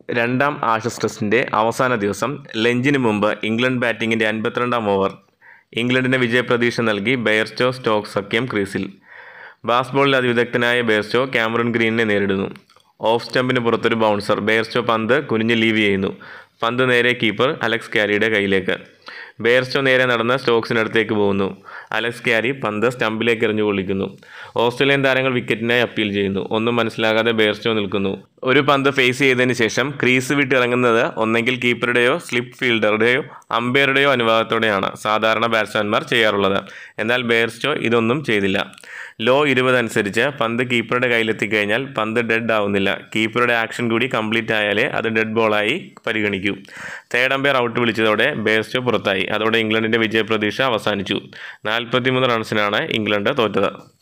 രണ്ടാം ആഷസ് ടെസ്റ്റിൻ്റെ അവസാന ദിവസം ലഞ്ചിന് മുമ്പ് ഇംഗ്ലണ്ട് ബാറ്റിങ്ങിൻ്റെ അൻപത്തിരണ്ടാം ഓവർ ഇംഗ്ലണ്ടിന് വിജയപ്രതീക്ഷ നൽകി ബെയർസ്റ്റോ സ്റ്റോക്ക് സഖ്യം ക്രീസിൽ ബാസ്ബോളിൽ അതിവിദഗ്ധനായ ബെയർസ്റ്റോ ക്യാമറൂൺ ഗ്രീനിനെ നേരിടുന്നു ഓഫ് സ്റ്റമ്പിന് പുറത്തൊരു ബൗൺസർ ബെയർസ്റ്റോ പന്ത് കുനിഞ്ഞ് ലീവ് ചെയ്യുന്നു പന്ത് നേരെ കീപ്പർ അലക്സ് ക്യാരിയുടെ കയ്യിലേക്ക് ബെയർസ്റ്റോ നേരെ നടന്ന് സ്റ്റോക്സിനടുത്തേക്ക് പോകുന്നു അലക്സ് ക്യാരി പന്ത് സ്റ്റമ്പിലേക്ക് എറിഞ്ഞു കൊള്ളിക്കുന്നു ഓസ്ട്രേലിയൻ താരങ്ങൾ വിക്കറ്റിനായി അപ്പീൽ ചെയ്യുന്നു ഒന്നും മനസ്സിലാകാതെ ബെയർസ്റ്റോ നിൽക്കുന്നു ഒരു പന്ത് ഫേസ് ചെയ്തതിന് ശേഷം ക്രീസ് വിട്ട് ഇറങ്ങുന്നത് ഒന്നെങ്കിൽ കീപ്പറുടെയോ സ്ലിപ്പ് ഫീൽഡറുടെയോ അമ്പയറുടെയോ അനുവാദത്തോടെയാണ് സാധാരണ ബാറ്റ്സ്മാൻമാർ ചെയ്യാറുള്ളത് എന്നാൽ ബെയർസ്റ്റോ ഇതൊന്നും ചെയ്തില്ല ലോ ഇരുപത് അനുസരിച്ച് പന്ത് കീപ്പറുടെ കയ്യിലെത്തിക്കഴിഞ്ഞാൽ പന്ത് ഡെഡ് ആവുന്നില്ല കീപ്പറുടെ ആക്ഷൻ കൂടി കംപ്ലീറ്റ് ആയാലേ അത് ഡെഡ് ബോളായി പരിഗണിക്കൂ തേർഡ് അമ്പയർ ഔട്ട് വിളിച്ചതോടെ ബെയർസ്റ്റോ പുറത്തായി അതോടെ ഇംഗ്ലണ്ടിൻ്റെ വിജയപ്രതീക്ഷ അവസാനിച്ചു നാൽപ്പത്തിമൂന്ന് റൺസിനാണ് ഇംഗ്ലണ്ട് തോറ്റത്